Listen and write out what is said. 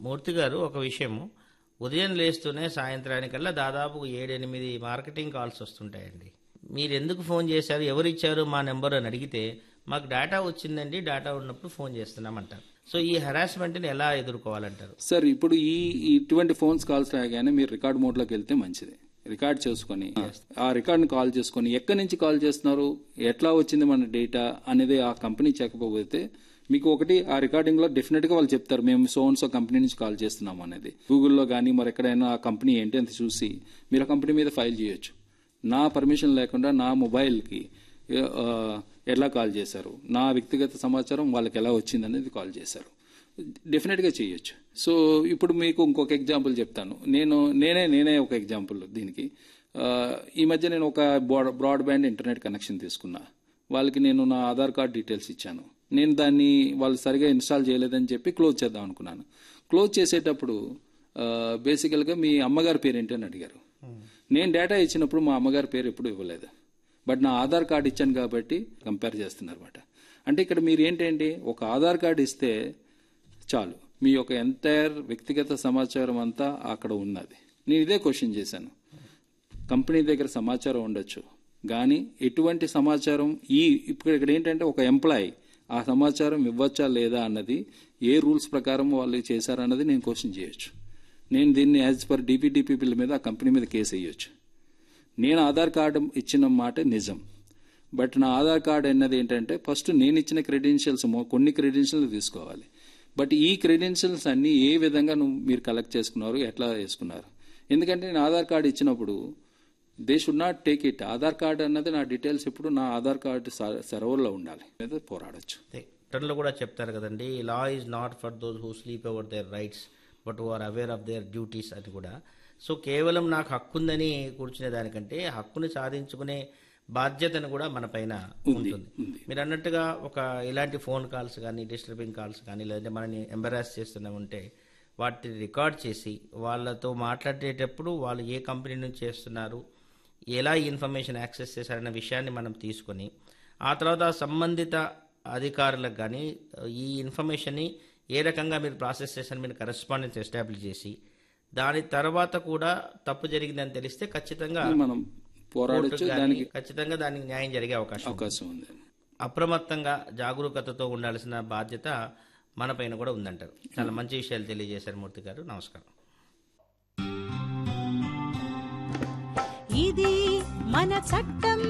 మూర్తి గారు ఒక విషయము ఉదయం లేస్తూనే సాయంత్రానికల్లా దాదాపు ఏడెనిమిది మార్కెటింగ్ కాల్స్ వస్తుంటాయండి మీరు ఎందుకు ఫోన్ చేశారు ఎవరు ఇచ్చారు మా నెంబర్ అని అడిగితే మాకు డేటా వచ్చిందండి డేటా ఉన్నప్పుడు ఫోన్ చేస్తున్నామంటారు సో ఈ హెరాస్మెంట్ని ఎలా ఎదుర్కోవాలంటారు సార్ ఇప్పుడు ఈ ఇటువంటి ఫోన్స్ కాల్స్ రాగానే మీరు రికార్డ్ మోడ్లోకి వెళ్తే మంచిది రికార్డ్ చేసుకొని ఆ రికార్డ్ని కాల్ చేసుకొని ఎక్కడి నుంచి కాల్ చేస్తున్నారు ఎట్లా వచ్చింది మన డేటా అనేది ఆ కంపెనీ చెప్పకపోతే మీకు ఒకటి ఆ రికార్డింగ్ లో డెఫినెట్ గా వాళ్ళు చెప్తారు మేము సోన్ సో కంపెనీ నుంచి కాల్ చేస్తున్నాం అనేది గూగుల్లో కానీ మరి ఎక్కడైనా ఆ కంపెనీ ఏంటి అని చూసి మీరు ఆ కంపెనీ మీద ఫైల్ చేయొచ్చు నా పర్మిషన్ లేకుండా నా మొబైల్కి ఆ, ఎలా కాల్ చేశారు నా వ్యక్తిగత సమాచారం వాళ్ళకి ఎలా వచ్చింది అనేది కాల్ చేశారు డెఫినెట్గా చేయొచ్చు సో ఇప్పుడు మీకు ఇంకొక ఎగ్జాంపుల్ చెప్తాను నేను నేనే నేనే ఒక ఎగ్జాంపుల్ దీనికి ఆ, ఈ మధ్య నేను ఒక బ్రాడ్బ్యాండ్ ఇంటర్నెట్ కనెక్షన్ తీసుకున్నా వాళ్ళకి నేను నా ఆధార్ కార్డ్ డీటెయిల్స్ ఇచ్చాను నేను దాన్ని వాళ్ళు సరిగా ఇన్స్టాల్ చేయలేదని చెప్పి క్లోజ్ చేద్దాం అనుకున్నాను క్లోజ్ చేసేటప్పుడు బేసికల్గా మీ అమ్మగారి పేరు ఏంటి అని అడిగారు నేను డేటా ఇచ్చినప్పుడు మా అమ్మగారి పేరు ఎప్పుడు ఇవ్వలేదు బట్ నా ఆధార్ కార్డు ఇచ్చాను కాబట్టి కంపేర్ చేస్తున్నారు అనమాట అంటే ఇక్కడ మీరు ఏంటండి ఒక ఆధార్ కార్డు ఇస్తే చాలు మీ యొక్క ఎంటైర్ వ్యక్తిగత సమాచారం అంతా అక్కడ ఉన్నది నేను ఇదే క్వశ్చన్ చేశాను కంపెనీ దగ్గర సమాచారం ఉండొచ్చు కానీ ఎటువంటి సమాచారం ఈ ఇప్పుడు ఇక్కడ ఏంటంటే ఒక ఎంప్లాయీ ఆ సమాచారం ఇవ్వచ్చా లేదా అన్నది ఏ రూల్స్ ప్రకారం వాళ్ళు చేశారన్నది నేను క్వశ్చన్ చేయొచ్చు నేను దీన్ని యాజ్ పర్ డిపిడిపి బిల్ మీద ఆ కంపెనీ మీద కేసు వేయొచ్చు నేను ఆధార్ కార్డు ఇచ్చిన మాట నిజం బట్ నా ఆధార్ కార్డు అన్నది ఏంటంటే ఫస్ట్ నేను ఇచ్చిన క్రెడెన్షియల్స్ కొన్ని క్రెడెన్షియల్స్ తీసుకోవాలి బట్ ఈ క్రెడెన్షియల్స్ అన్ని ఏ విధంగా నువ్వు మీరు కలెక్ట్ చేసుకున్నారు ఎట్లా చేసుకున్నారు ఎందుకంటే నేను ఆధార్ కార్డు ఇచ్చినప్పుడు they should not take it Aadhaar card అన్నది నా డీటెయిల్స్ ఇప్పుడు నా ఆధార్ కార్డు సర్వర్లో ఉండాలి మీద పోరాడొచ్చు రిటర్న్లో కూడా చెప్తారు కదండి law is not for those who sleep over their rights but who are aware of their duties అని కూడా సో కేవలం నాకు హక్కు ఉందని కూర్చునే దానికంటే హక్కుని సాధించుకునే బాధ్యతను కూడా మన పైన ఉంటుంది మీరు అన్నట్టుగా ఒక ఇలాంటి ఫోన్ కాల్స్ కానీ డిస్టర్బింగ్ కాల్స్ కానీ లేదంటే మనని ఎంబరాస్ చేస్తున్నా ఉంటే వాటిని రికార్డ్ చేసి వాళ్ళతో మాట్లాడేటప్పుడు వాళ్ళు ఏ కంపెనీ నుంచి చేస్తున్నారు ఎలా ఈ ఇన్ఫర్మేషన్ యాక్సెస్ చేశారన్న విషయాన్ని మనం తీసుకొని ఆ తర్వాత సంబంధిత అధికారులకు కానీ ఈ ఇన్ఫర్మేషన్ని ఏ రకంగా మీరు ప్రాసెస్ చేశారని మీరు కరెస్పాండెన్స్ ఎస్టాబ్లిష్ చేసి దాని తర్వాత కూడా తప్పు జరిగిందని తెలిస్తే ఖచ్చితంగా మనం పోరాడొచ్చు కోర్టుకు గానీ దానికి ఖచ్చితంగా దానికి న్యాయం జరిగే అవకాశం ఉంది. అవకాశం ఉంది అప్రమత్తంగా జాగరూకతతో ఉండాల్సిన బాధ్యత మన పైన కూడా ఉందంటారు చాలా మంచి విషయాలు తెలియజేశారు మూర్తి గారు నమస్కారం ఇది మన చట్టం